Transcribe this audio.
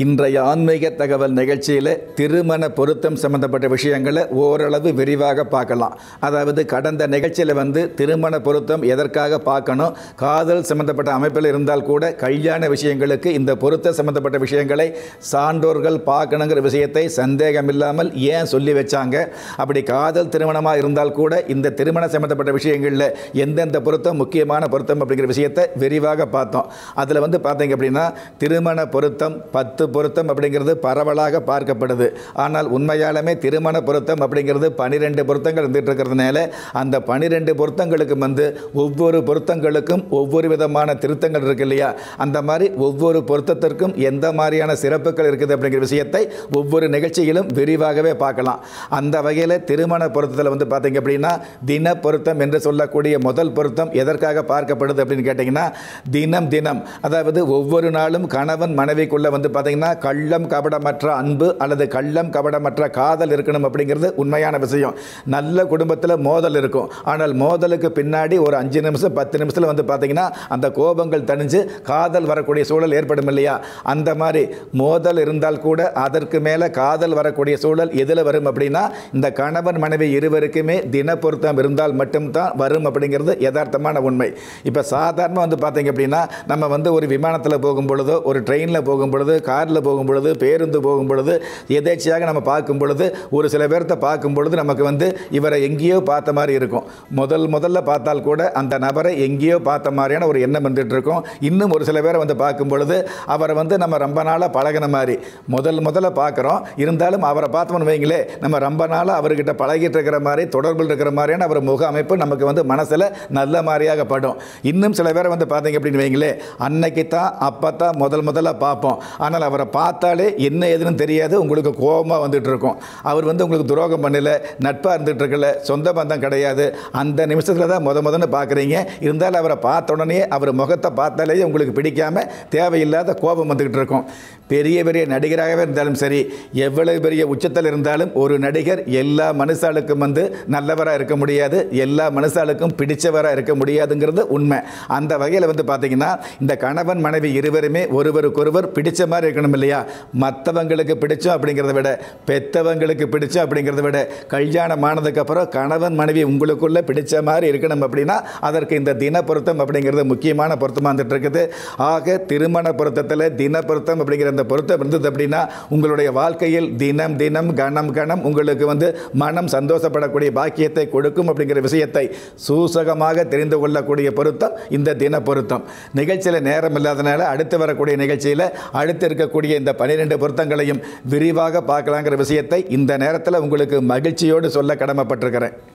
இன்றைய ஆன்மீக தகவல் நிகழ்ச்சியில் திருமண பொருத்தம் சம்பந்தப்பட்ட விஷயங்களை ஓரளவு விரிவாக பார்க்கலாம் அதாவது கடந்த நிகழ்ச்சியில் வந்து திருமண பொருத்தம் எதற்காக பார்க்கணும் காதல் சம்பந்தப்பட்ட அமைப்பில் இருந்தால் கூட கல்யாண விஷயங்களுக்கு இந்த பொருத்த சம்பந்தப்பட்ட விஷயங்களை சான்றோர்கள் பார்க்கணுங்கிற விஷயத்தை சந்தேகம் இல்லாமல் ஏன் சொல்லி வச்சாங்க அப்படி காதல் திருமணமாக இருந்தால் கூட இந்த திருமண சம்பந்தப்பட்ட விஷயங்களில் எந்தெந்த பொருத்தம் முக்கியமான பொருத்தம் அப்படிங்கிற விஷயத்தை விரிவாக பார்த்தோம் அதில் வந்து பார்த்தீங்க அப்படின்னா திருமண பொருத்தம் பத்து பொருத்தம் அப்படிங்கிறது பரவலாக பார்க்கப்படுது ஆனால் உண்மையாலுமே திருமண பொருத்தம் அப்படிங்கிறது பனிரெண்டு பொருத்தங்கள் இருந்துட்டு இருக்கிறதுனால அந்த பனிரெண்டு பொருத்தங்களுக்கு வந்து ஒவ்வொரு பொருத்தங்களுக்கும் ஒவ்வொரு விதமான திருத்தங்கள் இருக்கு இல்லையா அந்த மாதிரி ஒவ்வொரு பொருத்தத்திற்கும் எந்த மாதிரியான சிறப்புகள் இருக்குது அப்படிங்கிற விஷயத்தை ஒவ்வொரு நிகழ்ச்சியிலும் விரிவாகவே பார்க்கலாம் அந்த வகையில் திருமண பொருத்தத்தில் வந்து பார்த்தீங்க அப்படின்னா தின பொருத்தம் என்று சொல்லக்கூடிய முதல் பொருத்தம் எதற்காக பார்க்கப்படுது அப்படின்னு கேட்டிங்கன்னா தினம் தினம் அதாவது ஒவ்வொரு நாளும் கணவன் மனைவிக்குள்ள வந்து பார்த்தீங்கன்னா கள்ளம் கபடமற்ற அன்பு அல்லது கள்ளம் கபடமற்ற காதல் இருக்கணும் அப்படிங்கிறது உண்மையான விஷயம் நல்ல குடும்பத்தில் மோதல் இருக்கும் ஆனால் மோதலுக்கு பின்னாடி ஒரு அஞ்சு நிமிஷம் பத்து நிமிஷத்தில் வந்து பார்த்தீங்கன்னா அந்த கோபங்கள் தணிஞ்சு காதல் வரக்கூடிய சூழல் ஏற்படும் இல்லையா அந்த மாதிரி மோதல் இருந்தால் கூட அதற்கு மேலே காதல் வரக்கூடிய சூழல் எதில் வரும் அப்படின்னா இந்த கணவன் மனைவி இருவருக்குமே தின பொருத்தம் இருந்தால் மட்டும்தான் வரும் அப்படிங்கிறது யதார்த்தமான உண்மை இப்போ சாதாரணமாக வந்து பார்த்தீங்க அப்படின்னா நம்ம வந்து ஒரு விமானத்தில் போகும் பொழுதோ ஒரு ட்ரெயினில் போகும் பொழுது காரில் போகும் பொழுது பேருந்து போகும் பொழுது எதேச்சியாக நம்ம பார்க்கும் பொழுது ஒரு சில பேர்த்த பார்க்கும் பொழுது நமக்கு வந்து இவரை எங்கேயோ பார்த்த மாதிரி இருக்கும் முதல் முதல்ல பார்த்தால் கூட அந்த நபரை எங்கேயோ பார்த்த மாதிரியான ஒரு எண்ணம் வந்துட்டு இருக்கும் இன்னும் ஒரு சில பேரை வந்து பார்க்கும் பொழுது அவரை வந்து நம்ம ரொம்ப நாளாக பழகின மாதிரி முதல் முதல்ல பார்க்குறோம் இருந்தாலும் அவரை பார்த்தோம்னு வைங்களே நம்ம ரொம்ப நாளாக அவர்கிட்ட பழகிட்டு இருக்கிற மாதிரி தொடர்பில் இருக்கிற மாதிரியான அவர் முக அமைப்பு நமக்கு வந்து மனசில் நல்ல மாதிரியாக படும் இன்னும் சில பேரை வந்து பார்த்தீங்க அப்படின்னு வைங்களே அன்னைக்கு தான் அப்போ தான் முதல் முதல்ல பார்ப்போம் ஆனால் அவரை பார்த்தாலே என்ன ஏதுன்னு தெரியாது உங்களுக்கு கோபமாக வந்துட்டு இருக்கும் அவர் வந்து உங்களுக்கு துரோகம் பண்ணல நட்பாக இருந்துட்டு இருக்கல சொந்த பந்தம் கிடையாது அந்த நிமிஷத்தில் தான் முத முதன்னு பார்க்குறீங்க இருந்தாலும் அவரை பார்த்த உடனே அவர் முகத்தை பார்த்தாலே உங்களுக்கு பிடிக்காம தேவையில்லாத கோபம் வந்துக்கிட்டு இருக்கும் பெரிய பெரிய நடிகராகவே இருந்தாலும் சரி எவ்வளவு பெரிய உச்சத்தில் இருந்தாலும் ஒரு நடிகர் எல்லா மனுஷாளுக்கும் வந்து நல்லவராக இருக்க முடியாது எல்லா மனுஷாளுக்கும் பிடிச்சவராக இருக்க முடியாதுங்கிறது உண்மை அந்த வகையில் வந்து பார்த்தீங்கன்னா இந்த கணவன் மனைவி இருவருமே ஒருவருக்கொருவர் பிடிச்ச மாதிரி இருக்கணும் இல்லையா மற்றவங்களுக்கு பிடிச்சோம் அப்படிங்கிறத விட பெத்தவங்களுக்கு பிடிச்சோம் அப்படிங்கிறத விட கல்யாணம் ஆனதுக்கப்புறம் கணவன் மனைவி உங்களுக்குள்ள பிடிச்ச மாதிரி இருக்கணும் அப்படின்னா அதற்கு இந்த தின பொருத்தம் அப்படிங்கிறது முக்கியமான பொருத்தமாக வந்துட்டு இருக்குது ஆக திருமண பொருத்தத்தில் தின பொருத்தம் அப்படிங்கிற அந்த பொருத்தம் இருந்தது அப்படின்னா உங்களுடைய வாழ்க்கையில் தினம் தினம் கணம் கணம் உங்களுக்கு வந்து மனம் சந்தோஷப்படக்கூடிய பாக்கியத்தை கொடுக்கும் அப்படிங்கிற விஷயத்தை சூசகமாக தெரிந்து கொள்ளக்கூடிய பொருத்தம் இந்த தின பொருத்தம் நிகழ்ச்சியில் நேரம் இல்லாதனால அடுத்து வரக்கூடிய நிகழ்ச்சியில் அடுத்து இருக்கக்கூடிய இந்த பன்னிரெண்டு பொருத்தங்களையும் விரிவாக பார்க்கலாங்கிற விஷயத்தை இந்த நேரத்தில் உங்களுக்கு மகிழ்ச்சியோடு சொல்ல கடமைப்பட்டிருக்கிறேன்